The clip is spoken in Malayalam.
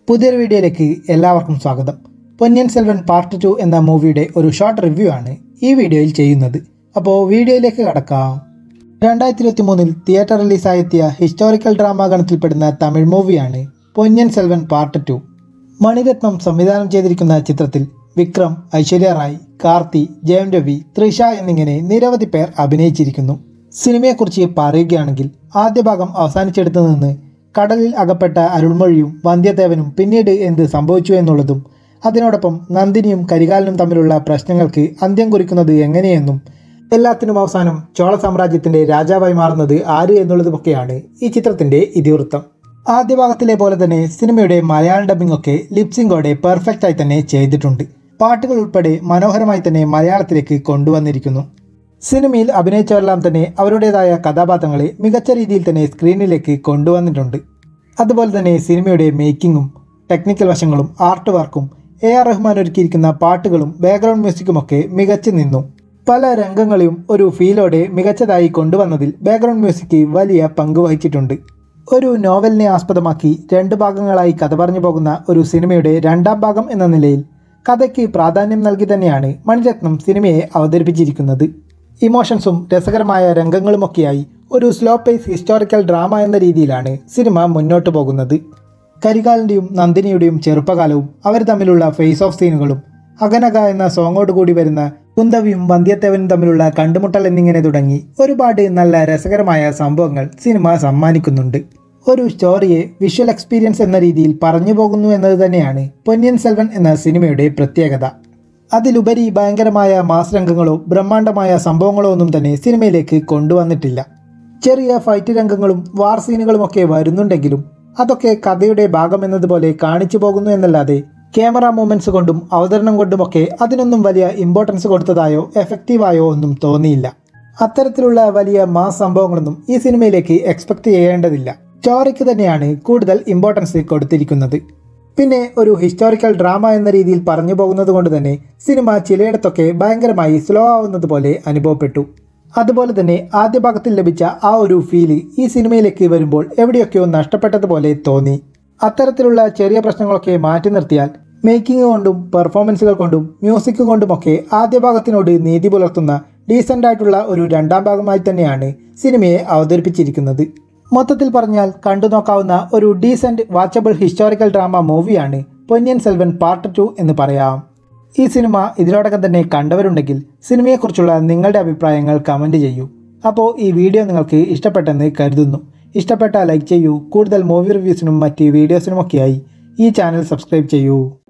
പുതിയൊരു വീഡിയോയിലേക്ക് എല്ലാവർക്കും സ്വാഗതം പൊന്നിയൻ സെൽവൻ പാർട്ട് ടു എന്ന മൂവിയുടെ ഒരു ഷോർട്ട് റിവ്യൂ ആണ് ഈ വീഡിയോയിൽ ചെയ്യുന്നത് അപ്പോൾ വീഡിയോയിലേക്ക് കടക്കാം രണ്ടായിരത്തി ഇരുപത്തി മൂന്നിൽ തിയേറ്റർ റിലീസായെത്തിയ ഹിസ്റ്റോറിക്കൽ ഡ്രാമ ഗണത്തിൽപ്പെടുന്ന തമിഴ് മൂവിയാണ് പൊന്നിയൻ സെൽവൻ പാർട്ട് ടു മണിരത്നം സംവിധാനം ചെയ്തിരിക്കുന്ന ചിത്രത്തിൽ വിക്രം ഐശ്വര്യ റായ് കാർത്തി ജയം രവി തൃഷ എന്നിങ്ങനെ നിരവധി പേർ അഭിനയിച്ചിരിക്കുന്നു സിനിമയെക്കുറിച്ച് പറയുകയാണെങ്കിൽ ആദ്യ ഭാഗം അവസാനിച്ചെടുത്തു നിന്ന് കടലിൽ അകപ്പെട്ട അരുൾമൊഴിയും വന്ധ്യദേവനും പിന്നീട് എന്ത് സംഭവിച്ചു എന്നുള്ളതും അതിനോടൊപ്പം നന്ദിനിയും കരികാലനും തമ്മിലുള്ള പ്രശ്നങ്ങൾക്ക് അന്ത്യം കുറിക്കുന്നത് എങ്ങനെയെന്നും എല്ലാത്തിനും അവസാനം ചോള സാമ്രാജ്യത്തിന്റെ രാജാവായി മാറുന്നത് ആര് എന്നുള്ളതുമൊക്കെയാണ് ഈ ചിത്രത്തിന്റെ ഇതിവൃത്തം ആദ്യ ഭാഗത്തിലെ പോലെ തന്നെ സിനിമയുടെ മലയാളം ഡബിംഗ് ഒക്കെ ലിപ്സിംഗോടെ പെർഫെക്റ്റ് ആയി തന്നെ ചെയ്തിട്ടുണ്ട് പാട്ടുകൾ ഉൾപ്പെടെ മനോഹരമായി തന്നെ മലയാളത്തിലേക്ക് കൊണ്ടുവന്നിരിക്കുന്നു സിനിമയിൽ അഭിനയിച്ചവരെല്ലാം തന്നെ അവരുടേതായ കഥാപാത്രങ്ങളെ മികച്ച രീതിയിൽ തന്നെ സ്ക്രീനിലേക്ക് കൊണ്ടുവന്നിട്ടുണ്ട് അതുപോലെ തന്നെ സിനിമയുടെ മേക്കിങ്ങും ടെക്നിക്കൽ വശങ്ങളും ആർട്ട് വർക്കും എ ആർ റഹ്മാൻ ഒരുക്കിയിരിക്കുന്ന പാട്ടുകളും ബാക്ക്ഗ്രൗണ്ട് മ്യൂസിക്കുമൊക്കെ മികച്ചു നിന്നു പല രംഗങ്ങളെയും ഒരു ഫീലോടെ മികച്ചതായി കൊണ്ടുവന്നതിൽ ബാക്ക്ഗ്രൗണ്ട് മ്യൂസിക് വലിയ പങ്ക് വഹിച്ചിട്ടുണ്ട് ഒരു നോവലിനെ ആസ്പദമാക്കി രണ്ട് ഭാഗങ്ങളായി കഥ പറഞ്ഞു പോകുന്ന ഒരു സിനിമയുടെ രണ്ടാം ഭാഗം എന്ന നിലയിൽ കഥയ്ക്ക് പ്രാധാന്യം നൽകി തന്നെയാണ് മണിരത്നം സിനിമയെ അവതരിപ്പിച്ചിരിക്കുന്നത് ഇമോഷൻസും രസകരമായ രംഗങ്ങളുമൊക്കെയായി ഒരു സ്ലോ പേസ് ഹിസ്റ്റോറിക്കൽ ഡ്രാമ എന്ന രീതിയിലാണ് സിനിമ മുന്നോട്ട് പോകുന്നത് കരികാലിൻ്റെയും നന്ദിനിയുടെയും ചെറുപ്പകാലവും അവർ തമ്മിലുള്ള ഫേസ് ഓഫ് സീനുകളും അകനക എന്ന സോങ്ങോട് കൂടി വരുന്ന കുന്തവിയും വന്ധ്യത്തേവനും തമ്മിലുള്ള കണ്ടുമുട്ടൽ എന്നിങ്ങനെ തുടങ്ങി ഒരുപാട് നല്ല രസകരമായ സംഭവങ്ങൾ സിനിമ സമ്മാനിക്കുന്നുണ്ട് ഒരു സ്റ്റോറിയെ വിഷ്വൽ എക്സ്പീരിയൻസ് എന്ന രീതിയിൽ പറഞ്ഞു പോകുന്നു എന്നത് തന്നെയാണ് പൊന്നിയൻ സെൽവൻ എന്ന സിനിമയുടെ പ്രത്യേകത അതിലുപരി ഭയങ്കരമായ മാസ് രംഗങ്ങളോ ബ്രഹ്മാണ്ഡമായ സംഭവങ്ങളോ ഒന്നും തന്നെ സിനിമയിലേക്ക് കൊണ്ടുവന്നിട്ടില്ല ചെറിയ ഫൈറ്റ് രംഗങ്ങളും വാർ സീനുകളുമൊക്കെ വരുന്നുണ്ടെങ്കിലും അതൊക്കെ കഥയുടെ ഭാഗം എന്നതുപോലെ കാണിച്ചു പോകുന്നു എന്നല്ലാതെ ക്യാമറ മൂവ്മെൻറ്റ്സ് കൊണ്ടും അവതരണം കൊണ്ടുമൊക്കെ അതിനൊന്നും വലിയ ഇമ്പോർട്ടൻസ് കൊടുത്തതായോ എഫക്റ്റീവായോ ഒന്നും തോന്നിയില്ല അത്തരത്തിലുള്ള വലിയ മാസ് സംഭവങ്ങളൊന്നും ഈ സിനിമയിലേക്ക് എക്സ്പെക്ട് ചെയ്യേണ്ടതില്ല സ്റ്റോറിക്ക് തന്നെയാണ് കൂടുതൽ ഇമ്പോർട്ടൻസ് കൊടുത്തിരിക്കുന്നത് പിന്നെ ഒരു ഹിസ്റ്റോറിക്കൽ ഡ്രാമ എന്ന രീതിയിൽ പറഞ്ഞു പോകുന്നത് കൊണ്ട് തന്നെ സിനിമ ചിലയിടത്തൊക്കെ ഭയങ്കരമായി സ്ലോ ആവുന്നത് പോലെ അനുഭവപ്പെട്ടു അതുപോലെ തന്നെ ആദ്യ ഭാഗത്തിൽ ലഭിച്ച ആ ഒരു ഫീല് ഈ സിനിമയിലേക്ക് വരുമ്പോൾ എവിടെയൊക്കെയോ നഷ്ടപ്പെട്ടതുപോലെ തോന്നി അത്തരത്തിലുള്ള ചെറിയ പ്രശ്നങ്ങളൊക്കെ മാറ്റി നിർത്തിയാൽ മേക്കിംഗ് കൊണ്ടും പെർഫോമൻസുകൾ കൊണ്ടും മ്യൂസിക് കൊണ്ടുമൊക്കെ ആദ്യ ഭാഗത്തിനോട് നീതി പുലർത്തുന്ന ഡീസൻ്റ് ആയിട്ടുള്ള ഒരു രണ്ടാം ഭാഗമായി തന്നെയാണ് സിനിമയെ അവതരിപ്പിച്ചിരിക്കുന്നത് മൊത്തത്തിൽ പറഞ്ഞാൽ കണ്ടു നോക്കാവുന്ന ഒരു ഡീസൻറ്റ് വാച്ചബിൾ ഹിസ്റ്റോറിക്കൽ ഡ്രാമ മൂവിയാണ് പൊന്നിയൻ സെൽവൻ പാർട്ട് ടു എന്ന് പറയാം ഈ സിനിമ ഇതിനോടകം തന്നെ കണ്ടവരുണ്ടെങ്കിൽ സിനിമയെക്കുറിച്ചുള്ള നിങ്ങളുടെ അഭിപ്രായങ്ങൾ കമൻറ്റ് ചെയ്യൂ അപ്പോൾ ഈ വീഡിയോ നിങ്ങൾക്ക് ഇഷ്ടപ്പെട്ടെന്ന് കരുതുന്നു ഇഷ്ടപ്പെട്ടാൽ ലൈക്ക് ചെയ്യൂ കൂടുതൽ മൂവി റിവ്യൂസിനും മറ്റ് വീഡിയോസിനുമൊക്കെയായി ഈ ചാനൽ സബ്സ്ക്രൈബ് ചെയ്യൂ